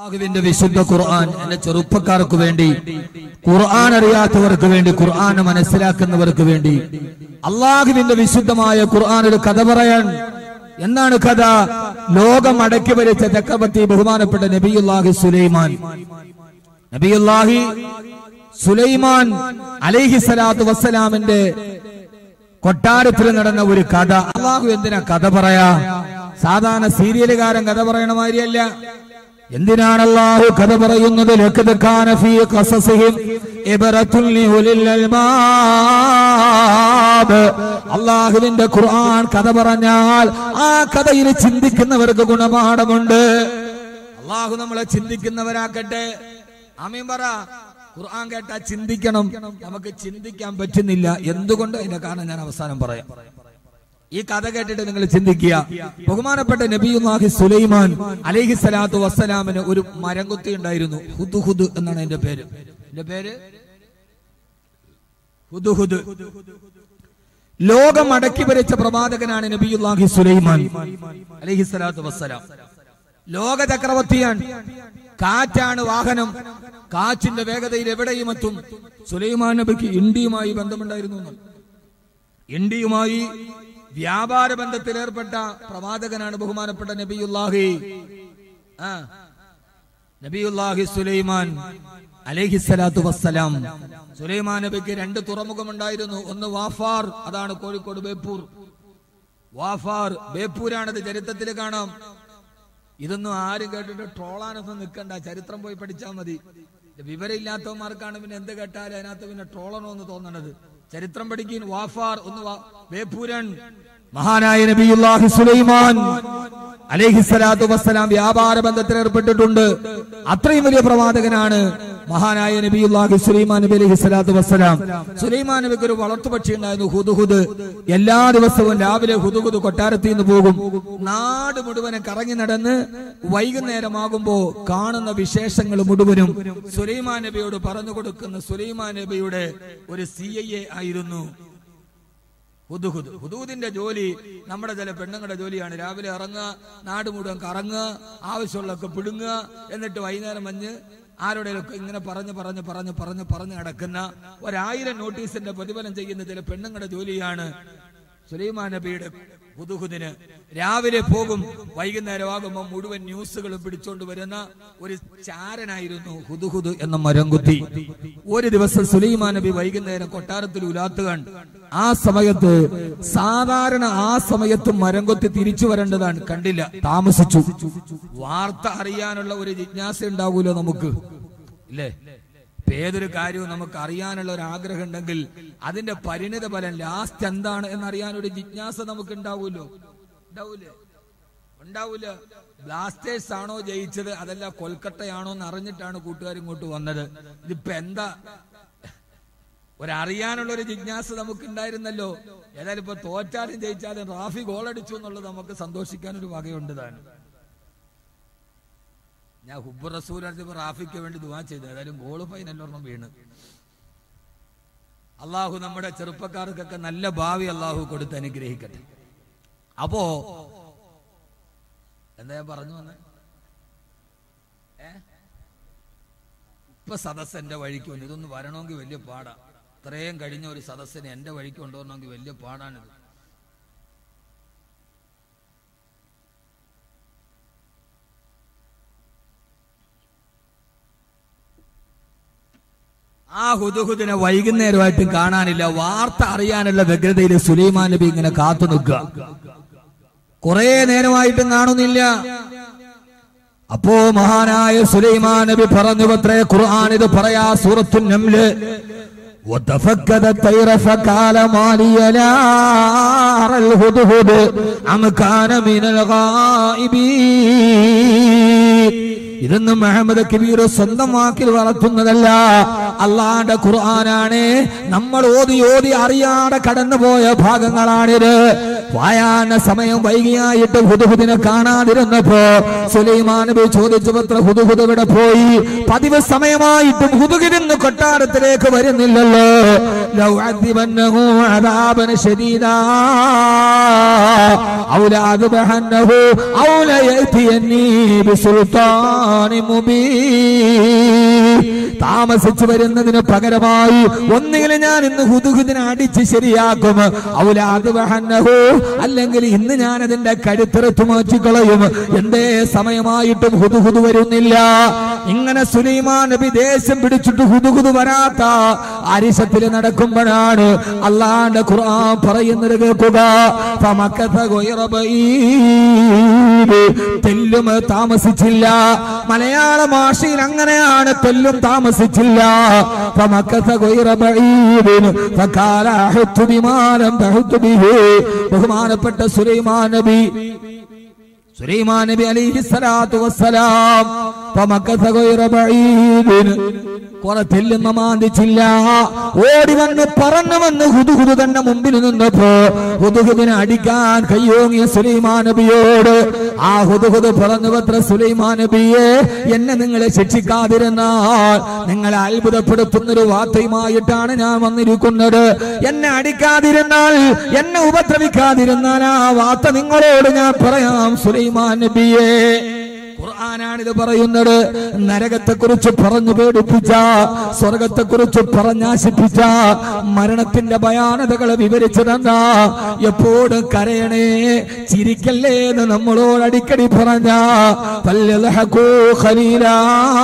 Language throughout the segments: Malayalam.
അള്ളാഹുവിന്റെ വിശുദ്ധ ഖുർആൻ എന്റെ ചെറുപ്പക്കാർക്ക് വേണ്ടി ഖുർആൻ അറിയാത്തവർക്ക് വേണ്ടി ഖുർആൻ മനസ്സിലാക്കുന്നവർക്ക് വേണ്ടി അള്ളാഹുവിന്റെ വിശുദ്ധമായ ഖുർആൻ ഒരു കഥ പറയാൻ എന്താണ് കഥ ലോകം അടക്കി ഭരിച്ച ചക്രവർത്തി ബഹുമാനപ്പെട്ട നബിയുല്ലാഹി സുലൈമാൻ നബിയുല്ലാഹി സുലൈമാൻ അലൈഹി സ്വലാത്തു വസ്സലാമിന്റെ കൊട്ടാരത്തിൽ നടന്ന ഒരു കഥ അള്ളാഹു എന്തിനാ കഥ പറയാ സാധാരണ സീരിയലുകാരൻ കഥ പറയണ മാതിരിയല്ല എന്തിനാണ് അള്ളാഹു കഥ പറയുന്നത് ലഖദ് കാന ഫീ ഖസസിഹിം ഇബ്റത്തുൻ ലിഉലിൽ അൽബാബ് അള്ളാഹുവിന്റെ ഖുർആൻ കഥ പറഞ്ഞാൽ ആ കഥയിൽ ചിന്തിക്കുന്നവർക്ക് ഗുണപാഠമുണ്ട് അള്ളാഹു നമ്മളെ ചിന്തിക്കുന്നവരാക്കട്ടെ ആമീൻ പറ ഖുർആൻ കേട്ടാ ചിന്തിക്കണം നമുക്ക് ചിന്തിക്കാൻ പറ്റുന്നില്ല എന്തുകൊണ്ട് അതിന്റെ കാരണം ഞാൻ അവസാനം പറയാം ഈ കഥ കേട്ടിട്ട് നിങ്ങൾ ചിന്തിക്കുക ബഹുമാനപ്പെട്ട നബിയുല്ലാഹി സുലൈമാൻ അലൈഹി സ്വലാത്തു വസ്സലാമിന് ഒരു മരംകുത്തി ഉണ്ടായിരുന്നു ഹുദുഹുദ് എന്നാണ് എന്റെ പേര് എന്റെ പേര് ഹുദുഹുദ് ലോകം അടക്കി ഭരിച്ച പ്രവാചകനാണ് നബിയുല്ലാഹി സുലൈമാൻ അലൈഹി സ്വലാത്തു വസ്സലാം ലോക ചക്രവർത്തിയാണ് കാറ്റാണ് വാഹനം കാറ്റിന്റെ വേഗതയിൽ എവിടെയും എത്തും സുലൈമാൻ നബിക്ക് ഇന്ത്യയുമായി ബന്ധമുണ്ടായിരുന്നു എന്ന്. ഇന്ത്യയുമായി വ്യാപാര ബന്ധത്തിൽ ഏർപ്പെട്ട പ്രവാചകനാണ് ബഹുമാനപ്പെട്ട നബിയുല്ലാഹി ആ നബിയുല്ലാഹി സുലൈമാൻ അലൈഹി സ്വലാത്തു വസ്സലാം സുലൈമാൻ നബിക്ക് രണ്ട് തുറമുഖമുണ്ടായിരുന്നു ഒന്ന് വാഫാർ അതാണ് കോഴിക്കോട് ബേപ്പൂർ വാഫാർ ബേപ്പൂരാണത് ചരിത്രത്തിൽ കാണാം ഇതൊന്നും ആരും കേട്ടിട്ട് ട്രോളാനൊന്നും നിൽക്കണ്ട ചരിത്രം പോയി പഠിച്ചാൽ മതി ഇത് വിവരമില്ലാത്തവന്മാർക്കാണ് പിന്നെ എന്ത് കേട്ടാലും അതിനകത്ത് പിന്നെ ട്രോളണമെന്ന് തോന്നണത് ചരിത്രം പഠിക്കും വാഫാർ ഒന്ന് വാ- ബേപ്പൂരൻ മഹാനായ നബിയുല്ലാഹി സുലൈമാൻ അലൈഹി സ്വലാത്തു വസ്സലാം വ്യാപാര ബന്ധത്തിൽ ഏർപ്പെട്ടിട്ടുണ്ട് അത്രയും വലിയ പ്രവാചകനാണ് മഹാനായ നബിയുല്ലാഹി സുലൈമാൻ നബി അലൈഹി സ്വലാത്തു വസ്സലാം സുലൈമാൻ നബിക്ക് ഒരു വളർത്തുപക്ഷി ഉണ്ടായിരുന്നു ഹുദുഹുദ് എല്ലാ ദിവസവും രാവിലെ ഹുദുഹുദ് കൊട്ടാരത്തിൽ നിന്ന് പോകും നാട് മുഴുവനെ കറങ്ങി നടന്ന് വൈകുന്നേരമാകുമ്പോ കാണുന്ന വിശേഷങ്ങൾ മുഴുവനും സുലൈമാൻ നബിയോട് പറഞ്ഞു കൊടുക്കുന്ന സുലൈമാൻ നബിയുടെ ഒരു സി ഐ എ ആയിരുന്നു ഹുദുഹുദ് ഹുദൂദിന്റെ ജോലി നമ്മുടെ ചില പെണ്ണുങ്ങളുടെ ജോലിയാണ് രാവിലെ ഇറങ്ങുക നാട് മുഴുവൻ കറങ്ങുക ആവശ്യമുള്ളതൊക്കെ പിടുങ്ങുക എന്നിട്ട് വൈകുന്നേരം മഞ്ഞ് ആരുടെയൊക്കെ ഇങ്ങനെ പറഞ്ഞ് പറഞ്ഞ് പറഞ്ഞ് പറഞ്ഞ് പറഞ്ഞ് നടക്കുന്ന ഒരായിരം നോട്ടീസിന്റെ പ്രതിഫലം ചെയ്യുന്ന ചില പെണ്ണുങ്ങളുടെ ജോലിയാണ് സുലൈമാൻ നബിയുടെ ഹുദുഹുദിന് രാവിലെ പോകും വൈകുന്നേരമാകുമ്പോൾ മുഴുവൻ ന്യൂസുകൾ പിടിച്ചോണ്ട് വരുന്ന ഒരു ചാരനായിരുന്നു ഹുദുഹുദ് എന്ന മരംകുത്തി ഒരു ദിവസം സുലൈമാൻ നബി വൈകുന്നേരം കൊട്ടാരത്തിൽ ഉലാത്തുകൺ ആ സമയത്ത് സാധാരണ ആ സമയത്ത് മരംകൊത്തി തിരിച്ചു വരേണ്ടതാണ് കണ്ടില്ല താമസിച്ചു വാർത്ത അറിയാനുള്ള ഒരു ജിജ്ഞാസ ഉണ്ടാവൂലോ നമുക്ക് ഇല്ലേ ഇപ്പൊ ഏതൊരു കാര്യവും നമുക്ക് അറിയാനുള്ള ഒരു ആഗ്രഹം ഉണ്ടെങ്കിൽ അതിന്റെ പരിണിത ഫലം ലാസ്റ്റ് എന്താണ് എന്നറിയാൻ ഒരു ജിജ്ഞാസ നമുക്ക് ഉണ്ടാവൂലോ ഉണ്ടാവൂലേ ഉണ്ടാവൂല ബ്ലാസ്റ്റേഴ്സ് ആണോ ജയിച്ചത് അതല്ല കൊൽക്കട്ടയാണോ എന്ന് അറിഞ്ഞിട്ടാണ് കൂട്ടുകാർ ഇങ്ങോട്ട് വന്നത് ഇതിപ്പോ എന്താ ഒരറിയാനുള്ള ഒരു ജിജ്ഞാസ നമുക്ക് ഉണ്ടായിരുന്നല്ലോ ഏതായാലും ഇപ്പൊ തോറ്റാലും ജയിച്ചാലും റാഫി ഗോളടിച്ചു എന്നുള്ളത് നമുക്ക് സന്തോഷിക്കാൻ ഒരു വകയുണ്ട് താനും ഞാൻ ഹുബ് റസൂൽ അടിച്ചപ്പോ റാഫിക്ക് വേണ്ടി ദുവാ ചെയ്തു ഏതായാലും ഗോള് ഫൈനല്ലൊരെണ്ണം വീണ് അള്ളാഹു നമ്മുടെ ചെറുപ്പക്കാർക്കൊക്കെ നല്ല ഭാവി അള്ളാഹു കൊടുത്ത് അനുഗ്രഹിക്കട്ടെ അപ്പോ എന്താ ഞാൻ പറഞ്ഞു വന്നെ ഏ ഇപ്പൊ സദസ് എന്റെ വഴിക്ക് വന്നു ഇതൊന്ന് വരണമെങ്കിൽ വലിയ പാടാ ഇത്രയും കഴിഞ്ഞ ഒരു സദസ്സിനെ എന്റെ വഴിക്ക് കൊണ്ടുവരണമെങ്കിൽ വലിയ പാടാണിത് ആ ഹുദുഹുദിനെ വൈകുന്നേരമായിട്ടും കാണാനില്ല വാർത്ത അറിയാനുള്ള വ്യഗ്രതയിൽ സുലൈമാൻ നബി ഇങ്ങനെ കാത്തു നിൽക്കുക കുറെ നേരമായിട്ടും കാണുന്നില്ല അപ്പോ മഹാനായ സുലൈമാൻ നബി പറഞ്ഞു പത്രേ ഖുർആൻ ഇത് പറയാ സൂറത്തു നംല് وتفكد الطير فقال ما لي لا أرى الهدهد أم كان من الغائبين ഇതൊന്നും മുഹമ്മദ് കബീർ സ്വന്തം വാക്കിൽ വളർത്തുന്നതല്ല അള്ളാന്റെ ഖുർആനാണ് നമ്മൾ ഓതി ഓതി അറിയാതെ കടന്നുപോയ ഭാഗങ്ങളാണിത് വായാന സമയം വൈകിയായിട്ട് ഹുദുഹുദിനെ കാണാതിരുന്നപ്പോ സുലൈമാൻ നബി ചോദിച്ചു പത്ര ഹുദുഹുദ് ഇവിടെ പോയി പതിവ് സമയമായിട്ടും ഹുദുഹിദിന്ന് കൊട്ടാരത്തിലേക്ക് വരുന്നില്ലല്ലോ ലൗ അദിബന്നഹു അദാബൻ ശദീദാ ഔ ലഅദ്ബഹന്നഹു ഔ ലയതിയന്നി ബിസുൽത്താൻ സുൽത്താനി മുബീൻ താമസിച്ചു വരുന്നതിന് പകരമായി ഒന്നുകിൽ ഞാൻ ഇന്ന് ഹുദുഹുദിനെ അടിച്ച് ശരിയാക്കും ഔലാദ് വഹന്നഹു അല്ലെങ്കിൽ ഇന്ന് ഞാൻ അതിന്റെ കരുത്തിറത്തു മാറ്റിക്കളയും എന്തേ സമയമായിട്ടും ഹുദുഹുദ് വരുന്നില്ല ഇങ്ങനെ സുലൈമാൻ നബി ദേശം പിടിച്ചിട്ട് ഹുദുഹുദ് വരാത്ത അരിശത്തിൽ നടക്കുമ്പോഴാണ് അള്ളാന്റെ ഖുർആൻ പറയുന്നത് കേൾക്കുക ഫമക്കഥ ഗൊയ്റ ബഈദ്. തെല്ലും താമസിച്ചില്ല മലയാള ഭാഷയിൽ അങ്ങനെയാണ് തെല്ലും താമസിച്ചില്ല ഫമക്കഥ ഗൊയ്റ ബഈദ്. ഫഖാല അഹത്തു ബിമാ ലം തഹത്തു ബിഹി. ബഹുമാനപ്പെട്ട സുലൈമാൻ നബി സുലൈമാൻ നബി അലൈഹി സ്വലാത്തു വസ്സലാം ഫമക്കഥ ഗൊയ്റ ബഈദ്. കുറെ തെല്ലുന്ന മാന്തിച്ചില്ല ഓടി വന്ന് പറന്നു വന്ന് ഹുദുഹുദു തന്നെ മുമ്പിൽ നിന്നപ്പോ ഹുദുഹുദിനെ അടിക്കാൻ കയ്യോങ്ങിയ സുലൈമാൻ നബിയോട് ആ ഹുദുഹുദ് പറഞ്ഞു പത്ര സുലൈമാൻ നബിയെ എന്നെ നിങ്ങളെ ശിക്ഷിക്കാതിരുന്നാൽ നിങ്ങളെ അത്ഭുതപ്പെടുത്തുന്നൊരു വാർത്തയുമായിട്ടാണ് ഞാൻ വന്നിരിക്കുന്നത് എന്നെ അടിക്കാതിരുന്നാൽ എന്നെ ഉപദ്രവിക്കാതിരുന്നാൽ ആ വാർത്ത നിങ്ങളോട് ഞാൻ പറയാം സുലൈമാൻ നബിയെ ഖുർആനാണിത് പറയുന്നത് നരകത്തെ കുറിച്ച് പറഞ്ഞു പേടിപ്പിച്ച സ്വർഗത്തെ കുറിച്ച് പറഞ്ഞാശിപ്പിച്ച മരണത്തിന്റെ ഭയാനതകളെ വിവരിച്ചു തന്ന എപ്പോഴും കരയണേ ചിരിക്കല്ലേ എന്ന് നമ്മളോട് അടിക്കടി പറഞ്ഞ ഫല്യദ്ഹകൂ ഖലീലാ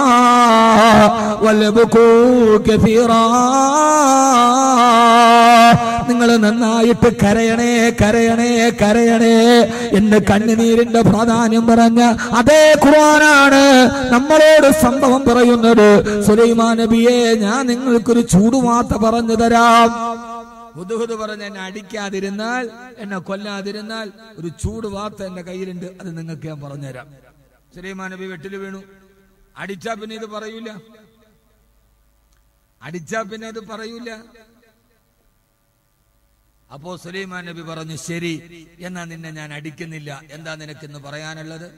വൽബകൂ കസീറാ നിങ്ങൾ നന്നായിട്ട് കരയണേ കരയണേ കരയണേ എന്ന് കണ്ണുനീരിന്റെ പ്രാധാന്യം പറഞ്ഞ അതേ ഖുർആനാണ് നമ്മളോട് സംഭവം പറയുന്നത് സുലൈമാൻ നബിയെ ഞാൻ നിങ്ങൾക്കൊരു ചൂടുവാർത്ത പറഞ്ഞു തരാം ഹുദുഹുദ് പറഞ്ഞ് എന്നെ അടിക്കാതിരുന്നാൽ എന്നെ കൊല്ലാതിരുന്നാൽ ഒരു ചൂട് വാർത്ത എന്റെ കയ്യിലുണ്ട് അത് നിങ്ങൾക്ക് ഞാൻ പറഞ്ഞുതരാം സുലൈമാൻ നബി വെട്ടില് വീണു അടിച്ചാ പിന്നെ ഇത് പറയൂല അടിച്ചാ പിന്നെ ഇത് പറയൂല അപ്പോ സുലൈമാൻ നബി പറഞ്ഞു ശരി എന്നാ നിന്നെ ഞാൻ അടിക്കുന്നില്ല എന്താ നിനക്കിന്ന് പറയാനുള്ളത്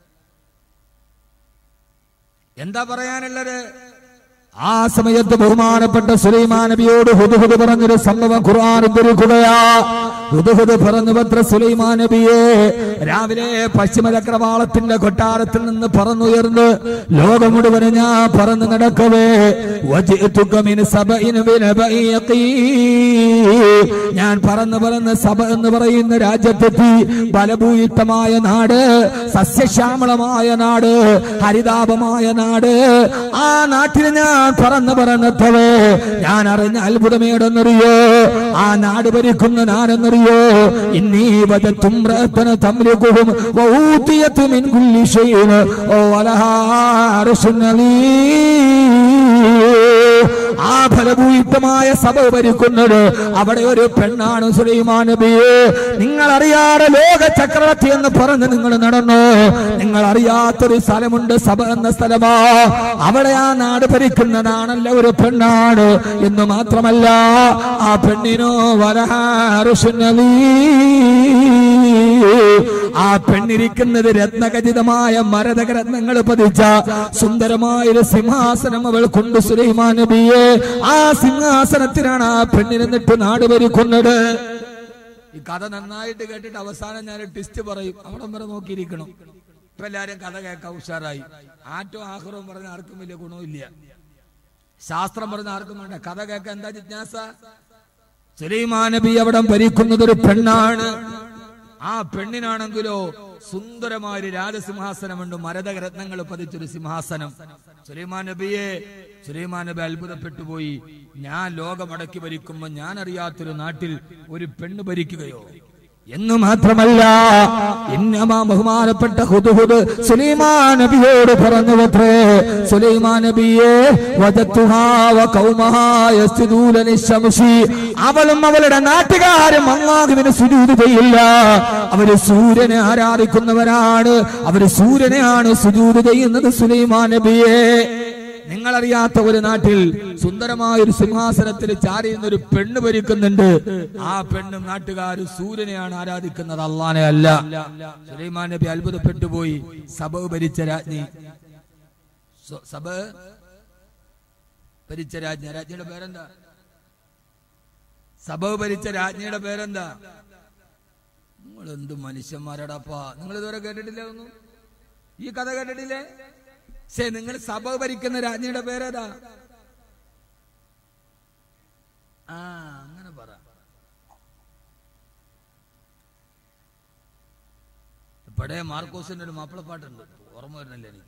എന്താ പറയാനുള്ളത് ആ സമയത്ത് ബഹുമാനപ്പെട്ട സുലൈമാൻ നബിയോട് ഹുദുഹുദ് പറഞ്ഞൊരു സംഭവം ഖുർആൻ ഉദ്ധരിക്കുകയാ ഹുദുഹുദ് പറഞ്ഞു പത്ര സുലൈമാൻ നബിയെ രാവിലെ പശ്ചിമ ചക്രവാളത്തിന്റെ കൊട്ടാരത്തിൽ നിന്ന് പറന്നുയർന്ന് ലോകം മുഴുവന് ഞാൻ പറന്ന് നടക്കവേ വജിഅതുക മിൻ സബഇൻ ബിനബഇ യഖീൻ. ഞാൻ പറന്ന് പറന്ന് സഭ എന്ന് പറയുന്ന രാജ്യത്തെത്തി ബലഭൂയിഷ്ടമായ നാട് സസ്യശ്യാമളമായ നാട് ഹരിതാപമായ നാട് ആ നാട്ടിൽ ഞാൻ പറന്ന് പറന്നെത്തവേ ഞാൻ അറിഞ്ഞ അത്ഭുതമേടെന്നറിയോ ആ നാട് ഭരിക്കുന്ന ഞാനെന്നറിയോ ഇന്നീ വജത്തും റഹ്തന തമ്ലികുഹും വഊതിയതു മിൻ കുല്ലി ഷൈഇൻ വലഹാ അർശുൻ ആ ഫലഭൂയിഷ്ടമായ സഭ ഭരിക്കുന്നത് അവിടെ ഒരു പെണ്ണാണ് സുലൈമാൻ നബിയെ നിങ്ങൾ അറിയാതെ ലോക ചക്രവർത്തി എന്ന് പറഞ്ഞ് നിങ്ങൾ നടന്നു നിങ്ങൾ അറിയാത്തൊരു സ്ഥലമുണ്ട് സഭ എന്ന സ്ഥലമാ അവിടെ ആ നാട് ഭരിക്കുന്നതാണല്ലോ ഒരു പെണ്ണാണ് എന്ന് മാത്രമല്ല ആ പെണ്ണിനോ വരഹാറുഷുന്നലീ ആ പെണ്ണിരിക്കുന്നത് രത്നഖചിതമായ മരതക രത്നങ്ങൾ പതിച്ച സുന്ദരമായൊരു സിംഹാസനം അവൾ കൊണ്ട് സുലൈമാൻ നബിയെ ആ സിംഹാസനത്തിനാണ് ആ പെണ്ണിനെന്നിട്ട് നാട് ഭരിക്കുന്നത് ഈ കഥ നന്നായിട്ട് കേട്ടിട്ട് അവസാനം ഞാൻ ട്വിസ്റ്റ് പറയും അവിടം വരെ നോക്കിയിരിക്കണം ഇപ്പൊ എല്ലാരും കഥ കേൾക്കാൻ ഉഷാറായി ആറ്റോ ആഹ്റവും പറഞ്ഞ ആർക്കും വലിയ ഗുണമില്ല ശാസ്ത്രം പറഞ്ഞ ആർക്കും വേണ്ട കഥ കേൾക്കാൻ എന്താ ജിജ്ഞാസ സുലൈമാൻ നബി അവിടെ ഭരിക്കുന്നത് ഒരു പെണ്ണാണ് ആ പെണ്ണിനാണെങ്കിലോ സുന്ദരമായ ഒരു രാജസിംഹാസനമുണ്ട് മരതക രത്നങ്ങൾ പതിച്ചൊരു സിംഹാസനം സുലൈമാൻ നബിയെ സുലൈമാൻ നബി അത്ഭുതപ്പെട്ടു പോയി ഞാൻ ലോകമടക്കി ഭരിക്കുമ്പോ ഞാൻ അറിയാത്തൊരു നാട്ടിൽ ഒരു പെണ്ണ് ഭരിക്കുകയോ എന്ന് മാത്രമല്ല ഇന്നമാ ബഹുമാനപ്പെട്ട ഹുദുഹുദ് സുലൈമാൻ നബിയോട് പറഞ്ഞു അത്രേ സുലൈമാൻ നബിയെ വജത്തുഹാ വ ഖൗമഹാ യസ്ജുദൂന ലിശംസി അവളും അവളുടെ നാട്ടുകാരും അള്ളാഹുവിന് സുജൂദ് ചെയ്യില്ല അവര് സൂര്യനെ ആരാധിക്കുന്നവരാണ് അവര് സൂര്യനെയാണ് സുജൂദ് ചെയ്യുന്നത് സുലൈമാൻ നബിയെ നിങ്ങളറിയാത്ത ഒരു നാട്ടിൽ സുന്ദരമായ ഒരു സിംഹാസനത്തിൽ ചാരിയുന്ന ഒരു പെണ്ണ് ഭരിക്കുന്നുണ്ട് ആ പെണ്ണും നാട്ടുകാർ സൂര്യനെയാണ് ആരാധിക്കുന്നത് അള്ളാനെ അല്ല സുലൈമാൻ നബി അത്ഭുതപ്പെട്ടു പോയി സഭ ഭരിച്ച രാജ്ഞി സ- സഭ ഭരിച്ച രാജ്ഞി രാജ്ഞിയുടെ പേരെന്താ സഭ ഭരിച്ച രാജ്ഞിയുടെ പേരെന്താ നിങ്ങൾ എന്ത് മനുഷ്യന്മാരാടാപ്പാ നിങ്ങൾ ഇതുവരെ കേട്ടിട്ടില്ല ഒന്നും ഈ കഥ കേട്ടിട്ടില്ലേ പക്ഷേ നിങ്ങൾ സഭ ഭരിക്കുന്ന രാജ്ഞിയുടെ പേരേതാ ആ അങ്ങനെ പറ പഴയ മാർക്കോസിന്റെ ഒരു മാപ്പിളപ്പാട്ടുണ്ട് ഓർമ്മ വരുന്നില്ല എനിക്ക്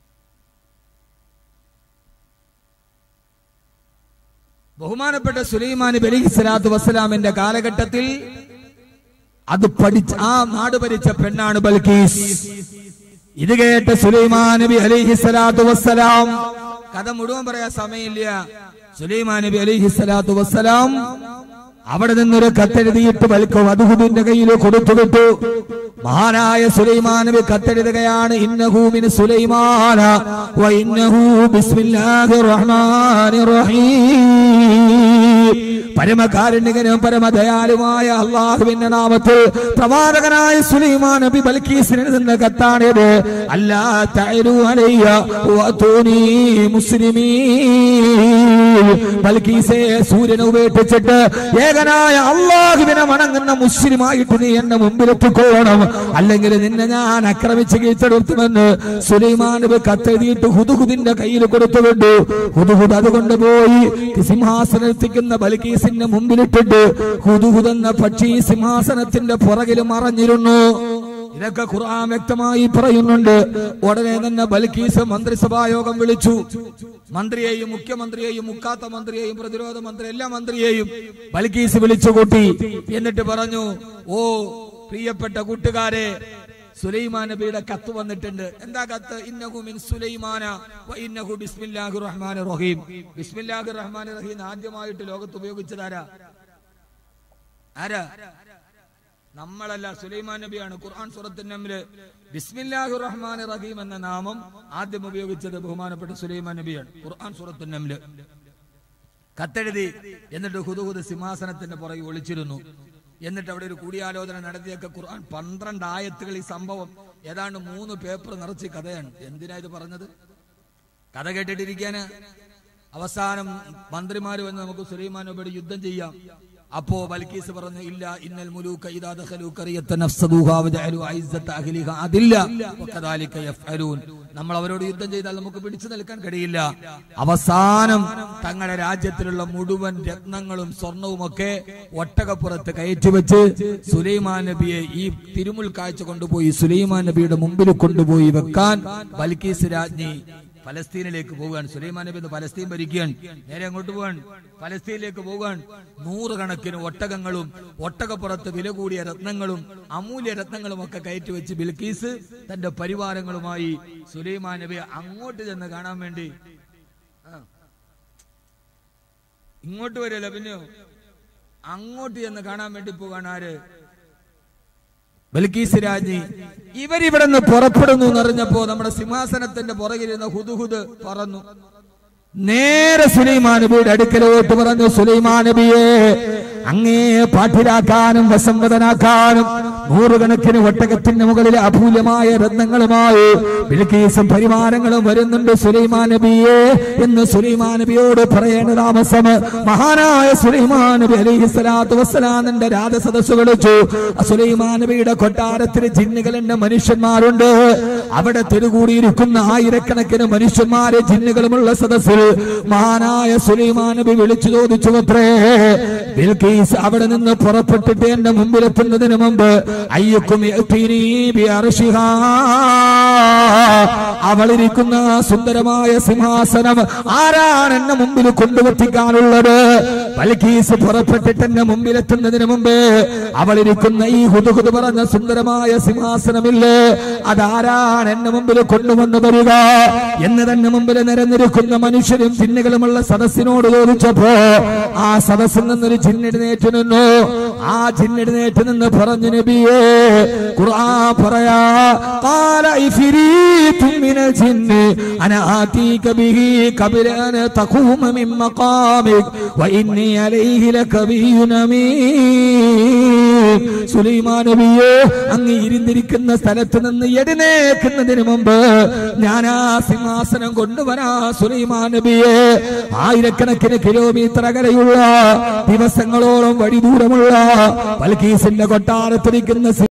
ബഹുമാനപ്പെട്ട സുലൈമാൻ നബി അലൈഹി സ്വലാത്തു വസ്സലാമിന്റെ കാലഘട്ടത്തിൽ അത് പഠിച്ച ആ നാട് ഭരിച്ച പെണ്ണാണ് ബൽക്കീസ് ഇത് കേട്ട സുലൈമാൻ നബി അലൈഹി സ്വലാത്തു വസ്സലാം കഥ മുഴുവൻ പറയാൻ സമയമില്ല സുലൈമാൻ നബി അലൈഹി സ്വലാത്തു വസ്സലാം അവിടെ നിന്നൊരു കത്തെഴുതിയിട്ട് ബൽക്കും അതുഹുദിന്റെ കയ്യിൽ കൊടുത്തുവിട്ടു മഹാനായ സുലൈമാൻ നബി കത്തെഴുതുകയാണ് ഇന്നഹു മിൻ സുലൈമാന വ ഇന്നഹു ബിസ്മില്ലാഹിർ റഹ്മാനിർ റഹീം പരമകാരുണികനും പരമദയാലുമായ അള്ളാഹുവിന്റെ നാമത്തിൽ പ്രവാചകനായ സുലൈമാൻ നബി ബൽക്കീസിന് നിന്ന് കത്താണിത് അല്ലാ തഅലു അലയ്യ വഅതൂനി മുസ്ലിമീൻ ബൽക്കീസേ സൂര്യനെ ഉപേക്ഷിച്ചിട്ട് ഏകനായ അള്ളാഹുവിനെ വണങ്ങുന്ന മുസ്ലിമായിട്ട് നീ എന്നെ മുമ്പിലെത്തിക്കോണം അല്ലെങ്കിൽ നിന്നെ ഞാൻ ആക്രമിച്ച് കീഴ്ച്ചെടുത്തുമെന്ന് സുലൈമാൻ നബി കത്തെഴുതിയിട്ട് ഹുദുഹുദിന്റെ കയ്യിൽ കൊടുത്തുവിട്ടു ഹുദുഹുദ് അതുകൊണ്ട് പോയി സിംഹാസനത്തിക്കുന്ന ബൽക്കീസിന്റെ മുമ്പിലിട്ടിട്ട് ഹുദുഹുദ് എന്ന പക്ഷി സിംഹാസനത്തിന്റെ പുറകിൽ മറഞ്ഞിരുന്നു ഇതൊക്കെ ഖുർആൻ വ്യക്തമായി പറയുന്നുണ്ട് ഉടനെ തന്നെ ബൽക്കീസ് മന്ത്രിസഭാ യോഗം വിളിച്ചു മന്ത്രിയെയും മുഖ്യമന്ത്രിയെയും മുക്കാത്ത മന്ത്രിയെയും പ്രതിരോധ മന്ത്രി എല്ലാ മന്ത്രിയെയും ബൽക്കീസ് വിളിച്ചുകൂട്ടി എന്നിട്ട് പറഞ്ഞു ഓ പ്രിയപ്പെട്ട കൂട്ടുകാരെ സുലൈമാൻ നബിയുടെ കത്ത് വന്നിട്ടുണ്ട് എന്താ കത്ത് ഇന്നഹു മിൻ സുലൈമാന വ ഇന്നഹു ബിസ്മില്ലാഹിർ റഹ്മാനിർ റഹീം ബിസ്മില്ലാഹിർ റഹ്മാനിർ റഹീം ആദ്യമായിട്ട് ലോകത്ത് ഉപയോഗിച്ചതാരാ ആരാ നമ്മളല്ല സുലൈമാൻ നബിയാണ് ഖുർആൻ സൂറത്തിന്റെ നമ്മില് ബിസ്മില്ലാഹിർ റഹ്മാനിർ റഹീം എന്ന നാമം ആദ്യം ഉപയോഗിച്ചത് ബഹുമാനപ്പെട്ട സുലൈമാൻ നബിയാണ് ഖുർആൻ സൂറത്തിന്റെ നമ്മില് കത്തെഴുതി എന്നിട്ട് ഹുദുഹുദ് സിംഹാസനത്തിന്റെ പുറകെ ഒളിച്ചിരുന്നു എന്നിട്ട് അവിടെ ഒരു കൂടിയാലോചന നടത്തിയൊക്കെ ഖുർആൻ പന്ത്രണ്ട് ആയത്തുകൾ ഈ സംഭവം ഏതാണ്ട് മൂന്ന് പേപ്പർ നിറച്ച് കഥയാണ് എന്തിനാ ഇത് പറഞ്ഞത് കഥ കേട്ടിട്ടിരിക്കാന് അവസാനം മന്ത്രിമാര് വന്ന് നമുക്ക് സുലൈമാൻ നബിയോട് യുദ്ധം ചെയ്യാം അപ്പോ ബൽക്കീസ് പറഞ്ഞു ഇല്ല ഇന്നൽ മുലൂക ഇദാ ദഖലൂ ഖറിയത നഫ്സദൂഹാ വജഅലു ഐസ്സത അഹ്ലിഹാ അതില്ല വകദാലിക യഫ്അലൂൻ നമ്മൾ അവരോട് യുദ്ധം ചെയ്താൽ നമുക്ക് പിടിച്ചു നിൽക്കാൻ കഴിയില്ല അവസാനം തങ്ങളുടെ രാജ്യത്തിലുള്ള മുഴുവൻ രത്നങ്ങളും സ്വർണവും ഒക്കെ ഒട്ടകപ്പുറത്ത് കയറ്റിവെച്ച് സുലൈമാൻ നബിയെ ഈ തിരുമുൽ കാഴ്ച കൊണ്ടുപോയി സുലൈമാൻ നബിയുടെ മുമ്പിൽ കൊണ്ടുപോയി വെക്കാൻ ബൽക്കീസ് രാജ്ഞി ഫലസ്തീനിലേക്ക് പോവുകയാണ് സുലൈമാൻ നബി ഇന്ന് ഫലസ്തീൻ ഭരിക്കുകയാണ് നേരെ അങ്ങോട്ട് പോവാൻ ഫലസ്തീനിലേക്ക് പോകാൻ നൂറുകണക്കിന് ഒട്ടകങ്ങളും ഒട്ടകപ്പുറത്ത് വില കൂടിയ രത്നങ്ങളും അമൂല്യ രത്നങ്ങളും ഒക്കെ കയറ്റി വെച്ച് ബിൽക്കീസ് തന്റെ പരിവാരങ്ങളുമായി സുലൈമാൻ നബി അങ്ങോട്ട് ചെന്ന് കാണാൻ വേണ്ടി ആ. ഇങ്ങോട്ട് വരില്ല പിന്നെയോ അങ്ങോട്ട് ചെന്ന് കാണാൻ വേണ്ടി പോകാൻ ആര് ബൽക്കീസ് രാജ്ഞി ഇവരിവിടെ നിന്ന് പുറപ്പെടുന്നു എന്നറിഞ്ഞപ്പോ നമ്മുടെ സിംഹാസനത്തിന്റെ പുറകിലിരുന്ന ഹുദുഹുദ് പറന്നു നേരെ സുലൈമാൻ നബിയുടെ അടുക്കലോട്ട് പറഞ്ഞു സുലൈമാൻ നബിയെ അങ്ങേ പാട്ടിലാക്കാനും വസംവദനാക്കാനും നൂറുകണക്കിന് ഒട്ടകത്തിന്റെ മുകളിൽ അഭൂല്യമായ രത്നങ്ങളുമായി ബിൽക്കീസും പരിമാനങ്ങളും വരുന്നുണ്ട് സുലൈമാൻ നബിയെ എന്ന് സുലൈമാൻ നബിയോട് പറയേണ്ട താമസം മഹാനായ സുലൈമാൻ നബി അലൈഹി സ്വലാത്തു വസ്സലാമിന്റെ രാജസദസ് വിളിച്ചു ആ സുലൈമാൻ നബിയുടെ കൊട്ടാരത്തിൽ ജിന്നുകളുണ്ട് മനുഷ്യന്മാരുണ്ട് അവിടെ തെരുകൂടിയിരിക്കുന്ന ആയിരക്കണക്കിന് മനുഷ്യന്മാരെ ജിന്നുകളുമുള്ള സദസ്സിൽ മഹാനായ സുലൈമാൻ നബി വിളിച്ചു ചോദിച്ചു അത്രേ ബിൽക്കീസ് അവിടെ നിന്ന് പുറപ്പെട്ടിട്ട് എന്റെ മുമ്പിലെത്തുന്നതിന് മുമ്പ് അയ്യക്കും യഅ്തിനി ബിഅർശിഹാ. അവളിരിക്കുന്ന ആ സുന്ദരമായ സിംഹാസനം ആരാണ് എന്നെ മുമ്പിൽ കൊണ്ടുവത്തിക്കാനുള്ളത് ബൽക്കീസ് പുറപ്പെട്ടിട്ട് എന്റെ മുമ്പിലെത്തുന്നതിന് മുമ്പ് അവളിരിക്കുന്ന ഈ ഹുദുഹുദ് പറഞ്ഞ സുന്ദരമായ സിംഹാസനമില്ലേ അതാരാണ് എന്നെ മുമ്പിൽ കൊണ്ടുവന്നു വരിക എന്ന് തന്നെ മുമ്പിൽ നിരന്നിരിക്കുന്ന മനുഷ്യരും ചിന്നുകളുമുള്ള സദസ്സിനോട് ചോദിച്ചപ്പോ ആ സദസ്സിൽ നിന്നൊരു ചിന്നെഴുന്നേറ്റ് നിന്നു ആ ചിന്നെഴുന്നേറ്റ് നിന്ന് പറഞ്ഞു നബിയേ ഖുർആൻ പറയാ قال عفريت من الجن انا اتيك به قبل ان تقوم من مقامك واني عليه لكبي امين സുലൈമാൻ നബിയെ അങ്ങ് ഇരുന്നിരിക്കുന്ന സ്ഥലത്ത് നിന്ന് എഴുന്നേക്കുന്നതിന് മുമ്പ് ഞാൻ ആ സിംഹാസനം കൊണ്ടുവരാ സുലൈമാൻ നബിയെ ആയിരക്കണക്കിന് കിലോമീറ്റർ അകലെയുള്ള ദിവസങ്ങളോളം വഴി ദൂരമുള്ള പൽക്കീസിന്റെ കൊട്ടാരത്തിരിക്കുന്ന